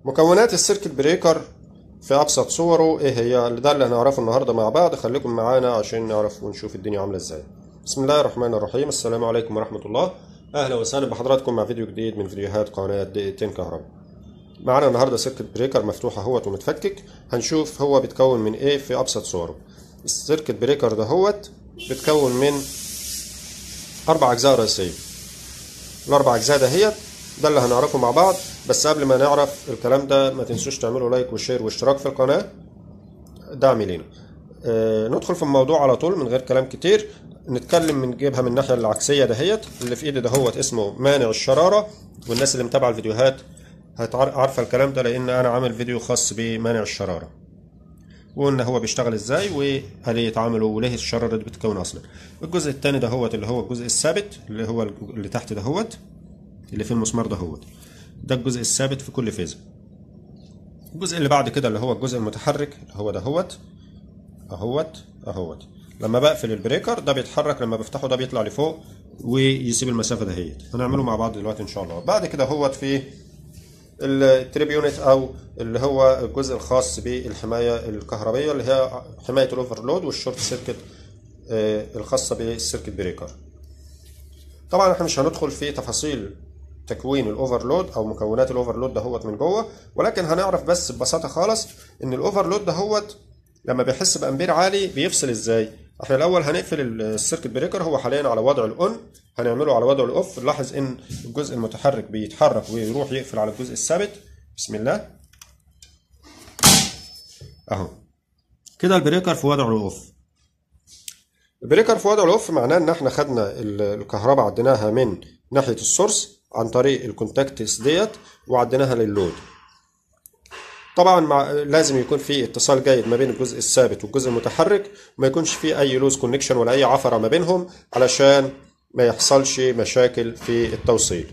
مكونات السيركت بريكر في ابسط صوره ايه هي ده اللي هنعرفه النهارده مع بعض خليكم معانا عشان نعرف ونشوف الدنيا عامله ازاي بسم الله الرحمن الرحيم السلام عليكم ورحمه الله اهلا وسهلا بحضراتكم مع فيديو جديد من فيديوهات قناه دقيقتين كهرباء معانا النهارده سيركت بريكر مفتوح اهوت ومتفكك هنشوف هو بيتكون من ايه في ابسط صوره السيركت بريكر دهوت بيتكون من اربع اجزاء رئيسيه الاربع اجزاء دهيت ده اللي هنعرفه مع بعض بس قبل ما نعرف الكلام ده ما تنسوش تعملوا لايك وشير واشتراك في القناه دعم لينا آه ندخل في الموضوع على طول من غير كلام كتير نتكلم من نجيبها من الناحيه العكسيه دهيت اللي في ايدي دهوت اسمه مانع الشراره والناس اللي متابعه الفيديوهات عارفه الكلام ده لان انا عامل فيديو خاص بمانع الشراره وقلنا هو بيشتغل ازاي وآلية عمله وليه الشرارة دي بتتكون اصلا الجزء الثاني دهوت اللي هو الجزء الثابت اللي هو اللي تحت دهوت اللي فيه المسمار دهوت ده الجزء الثابت في كل فيزا الجزء اللي بعد كده اللي هو الجزء المتحرك اللي هو دهوت اهوت اهوت لما بقفل البريكر ده بيتحرك لما بفتحه ده بيطلع لفوق ويسيب المسافه دهيت هنعمله مع بعض دلوقتي ان شاء الله بعد كده هوت في التريب يونت او اللي هو الجزء الخاص بالحمايه الكهربائيه اللي هي حمايه الاوفرلود والشورت سيركت الخاصه بالسيركت بريكر طبعا احنا مش هندخل في تفاصيل تكوين الاوفرلود او مكونات الاوفرلود دهوت من جوه ولكن هنعرف بس ببساطه خالص ان الاوفرلود دهوت لما بيحس بامبير عالي بيفصل ازاي احنا الاول هنقفل السيركت بريكر هو حاليا على وضع الاون هنعمله على وضع الاوف نلاحظ ان الجزء المتحرك بيتحرك ويروح يقفل على الجزء الثابت بسم الله اهو كده البريكر في وضع الاوف البريكر في وضع الاوف معناه ان احنا خدنا الكهرباء عديناها من ناحيه السورس عن طريق الكونتاكتس ديت وعديناها لللود طبعا مع لازم يكون في اتصال جيد ما بين الجزء الثابت والجزء المتحرك وما يكونش في اي لوز كونكشن ولا اي عفره ما بينهم علشان ما يحصلش مشاكل في التوصيل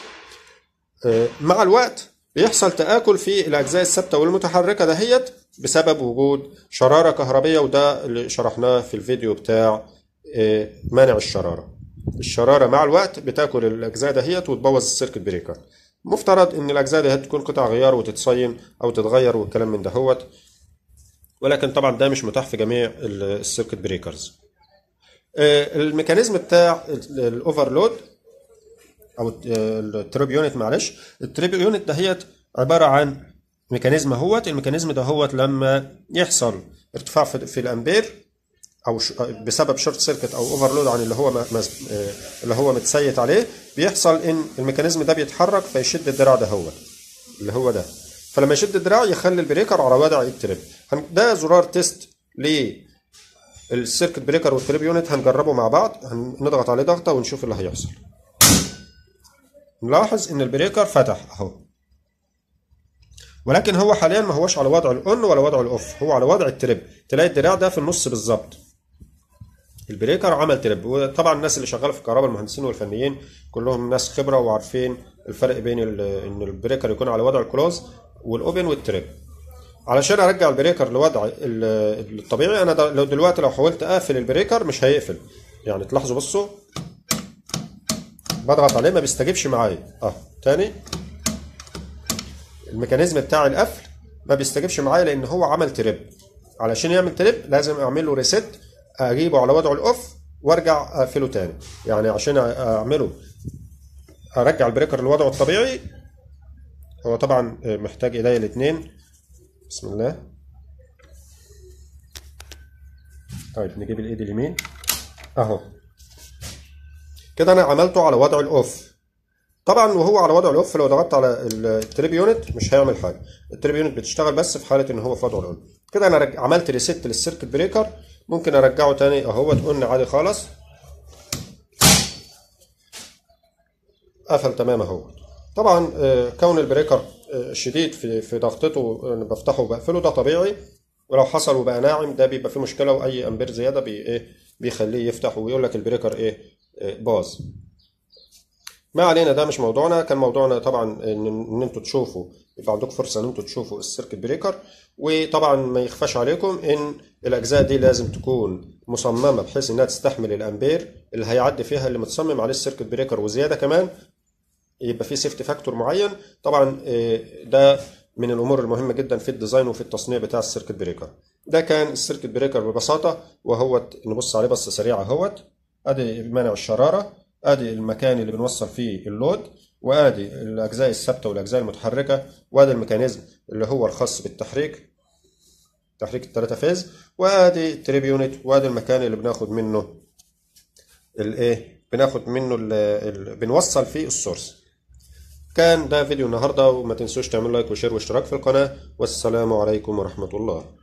مع الوقت بيحصل تآكل في الأجزاء الثابتة والمتحركة دهيت بسبب وجود شرارة كهربية وده اللي شرحناه في الفيديو بتاع مانع الشرارة الشرارة مع الوقت بتاكل الأجزاء دهيت وتبوظ السيركت بريكر مفترض ان الاجزاء دي تكون قطع غيار وتتصين او تتغير والكلام من دهوت ولكن طبعا ده مش متاح في جميع السيركت بريكرز الميكانيزم بتاع الاوفرلود او التريب يونت معلش التريب يونت دهيت عباره عن ميكانيزم اهوت الميكانيزم دهوت لما يحصل ارتفاع في الامبير او بسبب شورت سيركت او اوفرلود عن اللي هو اللي هو متسيت عليه بيحصل ان الميكانيزم ده بيتحرك فيشد الدراع ده هو اللي هو ده فلما يشد الدراع يخلي البريكر على وضع التريب ده زرار تيست للسيركت بريكر والتريب يونت هنجربه مع بعض هنضغط عليه ضغطه ونشوف اللي هيحصل نلاحظ ان البريكر فتح اهو ولكن هو حاليا ما هوش على وضع الاون ولا وضع الاوف هو على وضع التريب تلاقي الدراع ده في النص بالظبط البريكر عمل تريب وطبعا الناس اللي شغاله في الكهرباء المهندسين والفنيين كلهم ناس خبره وعارفين الفرق بين ان البريكر يكون على وضع الكلوز والاوبن والتريب علشان ارجع البريكر لوضع الطبيعي انا لو دلوقتي لو حاولت اقفل البريكر مش هيقفل يعني تلاحظوا بصوا بضغط عليه ما بيستجيبش معايا اه تاني الميكانيزم بتاع القفل ما بيستجيبش معايا لان هو عمل تريب علشان يعمل تريب لازم اعمل له ريست اجيبه على وضعه الاوف وارجع اقفله تاني يعني عشان اعمله ارجع البريكر لوضعه الطبيعي هو طبعا محتاج ايديا الاثنين بسم الله طيب نجيب الايد اليمين اهو كده انا عملته على وضع الاوف طبعا وهو على وضع الاوف لو ضغطت على التريب يونت مش هيعمل حاجه التريب يونت بتشتغل بس في حاله ان هو في وضعه الاون كده انا رج... عملت ريست للسيركت بريكر ممكن ارجعه تاني اهوت قلنا عادي خالص قفل تمام اهوت طبعا كون البريكر شديد في في ضغطته بفتحه وبقفله ده طبيعي ولو حصل وبقى ناعم ده بيبقى فيه مشكله واي امبير زياده بي ايه بيخليه يفتح ويقول لك البريكر ايه باظ ما علينا ده مش موضوعنا كان موضوعنا طبعا ان, إن انتوا تشوفوا يبقى عندكم فرصه ان انتوا تشوفوا السيركت بريكر وطبعا ما يخفاش عليكم ان الاجزاء دي لازم تكون مصممه بحيث انها تستحمل الامبير اللي هيعدي فيها اللي متصمم عليه السيركت بريكر وزياده كمان يبقى في سيفتي فاكتور معين طبعا ده من الامور المهمه جدا في الديزاين وفي التصنيع بتاع السيركت بريكر ده كان السيركت بريكر ببساطه وهو نبص عليه بصه سريعه اهوت ادي مانع الشراره ادي المكان اللي بنوصل فيه اللود وادي الاجزاء الثابته والاجزاء المتحركه وادي الميكانيزم اللي هو الخاص بالتحريك تحريك الثلاثه فيز وادي التريب يونت وادي المكان اللي بناخد منه الايه بناخد منه ال ال بنوصل فيه السورس كان ده فيديو النهارده وما تنسوش تعملوا لايك وشير واشتراك في القناه والسلام عليكم ورحمه الله